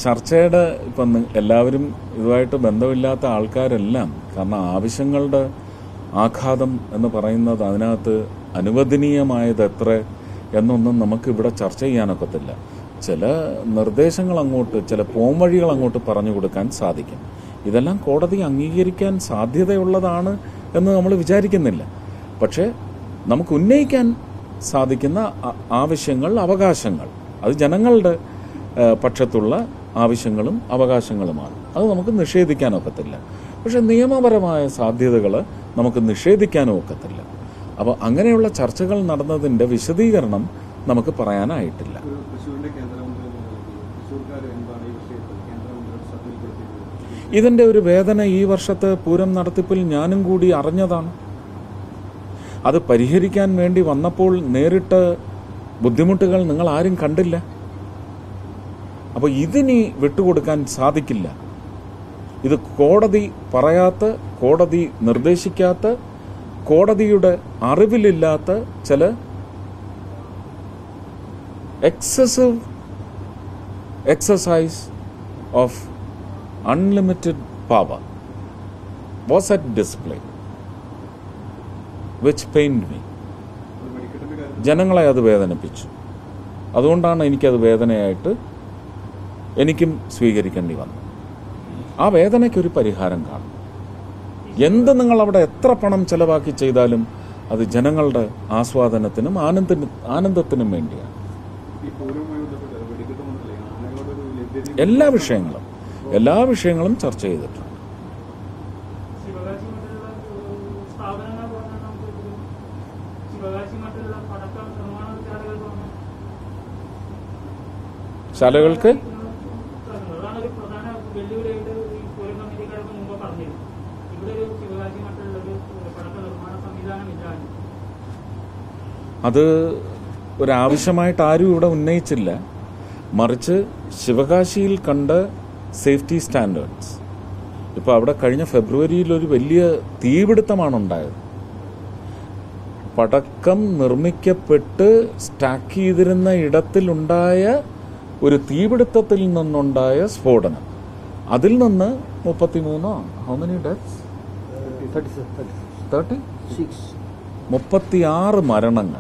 ചർച്ചയുടെ ഇപ്പം നി- എല്ലാവരും ഇതുമായിട്ട് ബന്ധമില്ലാത്ത ആൾക്കാരെല്ലാം കാരണം ആവശ്യങ്ങളുടെ ആഘാതം എന്ന് പറയുന്നത് അതിനകത്ത് അനുവദനീയമായത് എത്ര എന്നൊന്നും നമുക്ക് ഇവിടെ ചർച്ച ചെയ്യാനൊക്കത്തില്ല ചില നിർദ്ദേശങ്ങൾ അങ്ങോട്ട് ചില പോംവഴികൾ അങ്ങോട്ട് പറഞ്ഞു കൊടുക്കാൻ സാധിക്കും ഇതെല്ലാം കോടതി അംഗീകരിക്കാൻ സാധ്യതയുള്ളതാണ് എന്ന് നമ്മൾ വിചാരിക്കുന്നില്ല പക്ഷേ നമുക്ക് ഉന്നയിക്കാൻ സാധിക്കുന്ന ആ- ആവശ്യങ്ങൾ അവകാശങ്ങൾ അത് ജനങ്ങളുടെ ആ, പക്ഷത്തുള്ള ആവശ്യങ്ങളും അവകാശങ്ങളുമാണ് അത് നമുക്ക് നിഷേധിക്കാനൊക്കത്തില്ല പക്ഷെ നിയമപരമായ സാധ്യതകൾ നമുക്ക് നിഷേധിക്കാനും ഒക്കത്തില്ല അപ്പോൾ അങ്ങനെയുള്ള ചർച്ചകൾ നടന്നതിൻ്റെ വിശദീകരണം നമുക്ക് പറയാനായിട്ടില്ല ഒരു തൃശ്ശൂരിന്റെ കേന്ദ്രമന്ത്രി എന്ന നിലയ്ക്ക് തൃശ്ശൂർക്കാർ എന്താണ് ഈ വിഷയത്തിൽ കേന്ദ്രമന്ത്രിയുടെ ശ്രദ്ധയിൽപ്പെടുത്തിയത് ഇതിൻ്റെ ഒരു വേദന ഈ വർഷത്തെ പൂരം നടത്തിപ്പിൽ ഞാനും കൂടി അറിഞ്ഞതാണ് അത് പരിഹരിക്കാൻ വേണ്ടി വന്നപ്പോൾ നേരിട്ട് ബുദ്ധിമുട്ടുകൾ നിങ്ങൾ ആരും കണ്ടില്ല അപ്പോൾ ഇതിനി വിട്ടുകൊടുക്കാൻ സാധിക്കില്ല ഇത് കോടതി പറയാത്ത കോടതി നിർദ്ദേശിക്കാത്ത കോടതിയുടെ അറിവിലില്ലാത്ത ചില excessive exercise of unlimited power was at display, which pained me. ഒരു വെടിക്കെട്ടിന്റെ കാര്യത്തിൽ ജനങ്ങളെ അത് വേദനിപ്പിച്ചു അതുകൊണ്ടാണ് എനിക്കത് വേദനയായിട്ട് എനിക്കും സ്വീകരിക്കേണ്ടി വന്നത് ആ വേദനയ്ക്കൊരു പരിഹാരം കാണും എന്ത് നിങ്ങൾ അവിടെ എത്ര പണം ചെലവാക്കി ചെയ്താലും അത് ജനങ്ങളുടെ ആസ്വാദനത്തിനും ആനന്ദത്തിനും ആനന്ദത്തിനും വേണ്ടിയാണ് ഈ പൂരവുമായി ബന്ധപ്പെട്ട് വെടിക്കെട്ട് മാത്രമല്ല ഈ ആനകളുടെ ഒരു ലഭ്യത എല്ലാ വിഷയങ്ങളും എല്ലാ വിഷയങ്ങളും ചർച്ച ചെയ്തിട്ടുണ്ട് ശിവകാശി മറ്റുള്ള സ്ഥാപനങ്ങൾ പറഞ്ഞാൽ നമുക്ക് ഇതിൽ ശിവകാശി മറ്റുള്ള പടക്ക നിർമ്മാണ ശാലകൾ പറഞ്ഞു ശാലകൾക്ക് അതാണ് ഒരു പ്രധാന വെല്ലുവിളിയായിട്ട് ഈ പൂരം കമ്മിറ്റിക്കാർക്ക് മുമ്പ് പറഞ്ഞിരുന്നു ഇവിടെ ഒരു ശിവകാശി മറ്റുള്ള ഒരു പടക്ക നിർമ്മാണ സംവിധാനം ഇല്ലാതെ അത് ഒരാവശ്യമായിട്ട് ആരും ഇവിടെ ഉന്നയിച്ചില്ല മറിച്ച് ശിവകാശിയിൽ കണ്ട സേഫ്റ്റി സ്റ്റാൻഡേർഡ്സ് ഇപ്പോൾ അവിടെ കഴിഞ്ഞ ഫെബ്രുവരിയിൽ ഒരു വലിയ തീപിടുത്തമാണ് ഉണ്ടായത് പടക്കം നിർമ്മിക്കപ്പെട്ട് സ്റ്റാക്ക് ചെയ്തിരുന്ന ഇടത്തിലുണ്ടായ ഒരു തീപിടുത്തത്തിൽ നിന്നുണ്ടായ സ്ഫോടനം അതിൽ നിന്ന് മുപ്പത്തിമൂന്നോ ഹൗ മെനി ഡെത്ത്സ് തേർട്ടി മുപ്പത്തിയാറ് മരണങ്ങൾ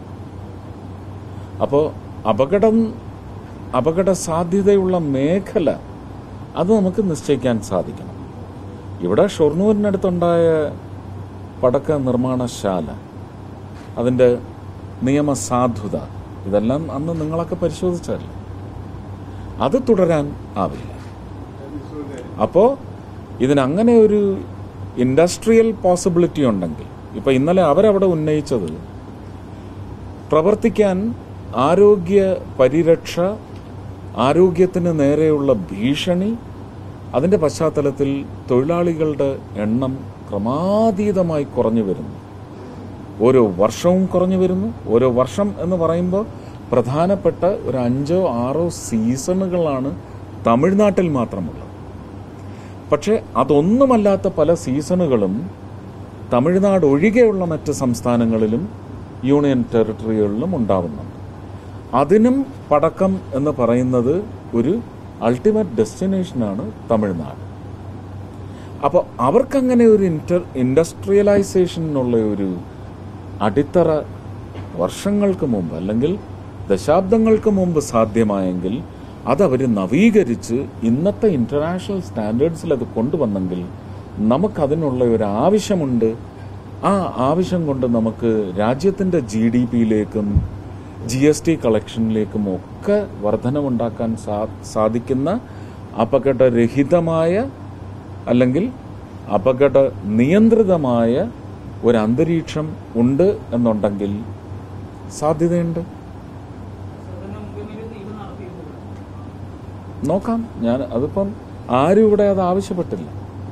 അപ്പോൾ അപകടം അപകട സാധ്യതയുള്ള മേഖല അത് നമുക്ക് നിശ്ചയിക്കാൻ സാധിക്കണം ഇവിടെ ഷൊർണൂരിനടുത്തുണ്ടായ പടക്ക നിർമ്മാണശാല അതിൻ്റെ നിയമസാധുത ഇതെല്ലാം അന്ന് നിങ്ങളൊക്കെ പരിശോധിച്ചതല്ലേ അത് തുടരാൻ ആവില്ല അപ്പോൾ ഇതിനങ്ങനെ ഒരു ഇൻഡസ്ട്രിയൽ പോസിബിലിറ്റി ഉണ്ടെങ്കിൽ ഇപ്പം ഇന്നലെ അവരവിടെ ഉന്നയിച്ചത് പ്രവർത്തിക്കാൻ ആരോഗ്യ പരിരക്ഷ ആരോഗ്യത്തിന് നേരെയുള്ള ഭീഷണി അതിൻ്റെ പശ്ചാത്തലത്തിൽ തൊഴിലാളികളുടെ എണ്ണം ക്രമാതീതമായി കുറഞ്ഞു വരുന്നു ഓരോ വർഷവും കുറഞ്ഞു വരുന്നു ഓരോ വർഷം എന്ന് പറയുമ്പോൾ പ്രധാനപ്പെട്ട ഒരു അഞ്ചോ ആറോ സീസണുകളാണ് തമിഴ്നാട്ടിൽ മാത്രമുള്ളത് പക്ഷേ അതൊന്നുമല്ലാത്ത പല സീസണുകളും തമിഴ്നാട് ഒഴികെയുള്ള മറ്റ് സംസ്ഥാനങ്ങളിലും യൂണിയൻ ടെറിട്ടറികളിലും ഉണ്ടാവുന്നുണ്ട് അതിനും പടക്കം എന്ന് പറയുന്നത് ഒരു അൾട്ടിമേറ്റ് ഡെസ്റ്റിനേഷനാണ് തമിഴ്നാട് അപ്പോൾ അവർക്കങ്ങനെ ഒരു ഇന്റർ ഇൻഡസ്ട്രിയലൈസേഷനുള്ള ഒരു അടിത്തറ വർഷങ്ങൾക്ക് മുമ്പ് അല്ലെങ്കിൽ ദശാബ്ദങ്ങൾക്ക് മുമ്പ് സാധ്യമായെങ്കിൽ അതവർ നവീകരിച്ച് ഇന്നത്തെ ഇന്റർനാഷണൽ സ്റ്റാൻഡേർഡ്സിൽ അത് കൊണ്ടുവന്നെങ്കിൽ നമുക്കതിനുള്ള ഒരു ആവശ്യമുണ്ട് ആ ആവശ്യം കൊണ്ട് നമുക്ക് രാജ്യത്തിൻ്റെ ജി ഡി പിയിലേക്കും ജി എസ് ടി കളക്ഷനിലേക്കും ഒക്കെ വർധനമുണ്ടാക്കാൻ സാ സാധിക്കുന്ന അപകടരഹിതമായ അല്ലെങ്കിൽ അപകട നിയന്ത്രിതമായ ഒരു അന്തരീക്ഷം ഉണ്ട് എന്നുണ്ടെങ്കിൽ സാധ്യതയുണ്ട് അതിന് മുമ്പെങ്കിലും ഇത് നടത്തിയിട്ടുണ്ട് നോക്കാം ഞാൻ അതിപ്പം ആരും ഇവിടെ അത് ആവശ്യപ്പെട്ടില്ല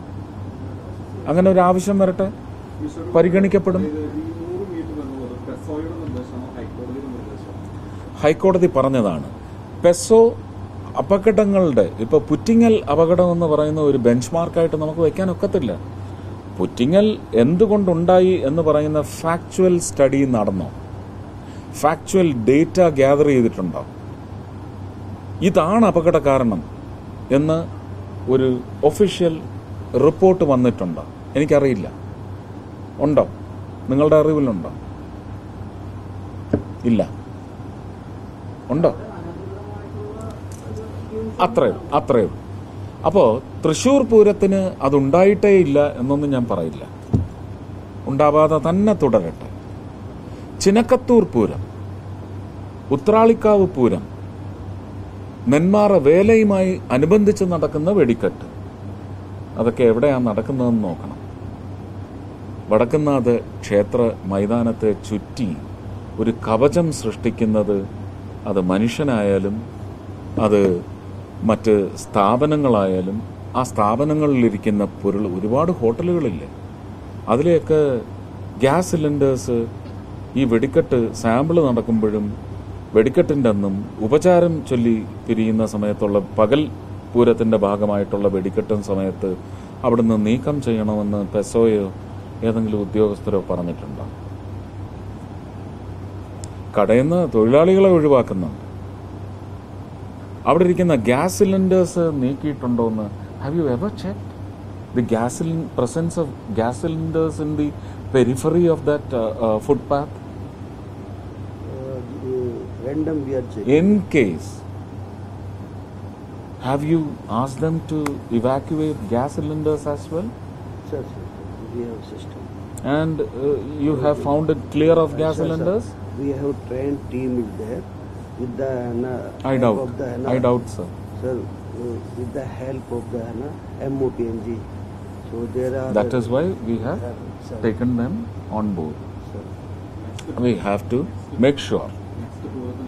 അങ്ങനെ ഒരു ആവശ്യം വരട്ടെ പരിഗണിക്കപ്പെടും ഇത് ഈ നൂറ് മീറ്റർ എന്നുള്ളത് പെസോയുടെ നിർദ്ദേശമാണോ ഹൈക്കോടതിയുടെ നിർദ്ദേശമാണോ ഹൈക്കോടതി പറഞ്ഞതാണ് പെസോ അപകടങ്ങളുടെ ഇപ്പൊ പുറ്റിങ്ങൽ അപകടം എന്ന് പറയുന്ന ഒരു ബെഞ്ച് മാർക്കായിട്ട് നമുക്ക് വെക്കാൻ ഒക്കത്തില്ല പുറ്റിങ്ങൽ എന്തുകൊണ്ടുണ്ടായി എന്ന് പറയുന്ന ഫാക്ച്വൽ സ്റ്റഡി നടന്നോ ഫാക്ച്വൽ ഡേറ്റ ഗ്യാദർ ചെയ്തിട്ടുണ്ടോ ഇതാണ് അപകട കാരണം എന്ന് ഒരു ഒഫീഷ്യൽ റിപ്പോർട്ട് വന്നിട്ടുണ്ടോ എനിക്കറിയില്ല ഉണ്ടോ നിങ്ങളുടെ അറിവിലുണ്ടോ ഇല്ല ഉണ്ടോ അത്രയും അത്രയും അപ്പോ തൃശൂർ പൂരത്തിന് അതുണ്ടായിട്ടേ ഇല്ല എന്നൊന്നും ഞാൻ പറയില്ല ഉണ്ടാവാതെ തന്നെ തുടരട്ടെ ചിനക്കത്തൂർ പൂരം ഉത്രാളിക്കാവ് പൂരം നെന്മാറ വേലയുമായി അനുബന്ധിച്ച് നടക്കുന്ന വെടിക്കെട്ട് അതൊക്കെ എവിടെയാണ് നടക്കുന്നതെന്ന് നോക്കണം വടക്കുന്നാഥ് ക്ഷേത്ര മൈതാനത്തെ ചുറ്റി ഒരു കവചം സൃഷ്ടിക്കുന്നത് അത് മനുഷ്യനായാലും അത് മറ്റ് സ്ഥാപനങ്ങളായാലും ആ സ്ഥാപനങ്ങളിലിരിക്കുന്ന പൊരുൾ ഒരുപാട് ഹോട്ടലുകളില്ലേ അതിലെയൊക്കെ ഗ്യാസ് സിലിണ്ടേഴ്സ് ഈ വെടിക്കെട്ട് സാമ്പിൾ നടക്കുമ്പോഴും വെടിക്കെട്ടിൻ്റെ അന്നും ഉപചാരം ചൊല്ലി പിരിയുന്ന സമയത്തുള്ള പകൽ പൂരത്തിന്റെ ഭാഗമായിട്ടുള്ള വെടിക്കെട്ടും സമയത്ത് അവിടുന്ന് നീക്കം ചെയ്യണമെന്ന് പെസോയോ ഏതെങ്കിലും ഉദ്യോഗസ്ഥരോ പറഞ്ഞിട്ടുണ്ടോ കടയിൽ നിന്ന് തൊഴിലാളികളെ ഒഴിവാക്കുന്നുണ്ട് അവിടെ ഇരിക്കുന്ന ഗ്യാസ് സിലിണ്ടേഴ്സ് നീക്കിയിട്ടുണ്ടോ എന്ന് have you ever check the gas presence of gas cylinders in the periphery of that footpath Uh, uh, random we are checking. in case have you asked them to evacuate gas cylinders as well Sir, sir, we have system. and uh, you have found it clear of gas Sir, sir, cylinders We have trained team is there with the uh, i help doubt of the uh, i doubt sir Sir, uh, with the help of the uh, MOPNG. So there are. that is why we have Uh, sir, taken them on board sir. we have to make sure next പൂരത്തിന്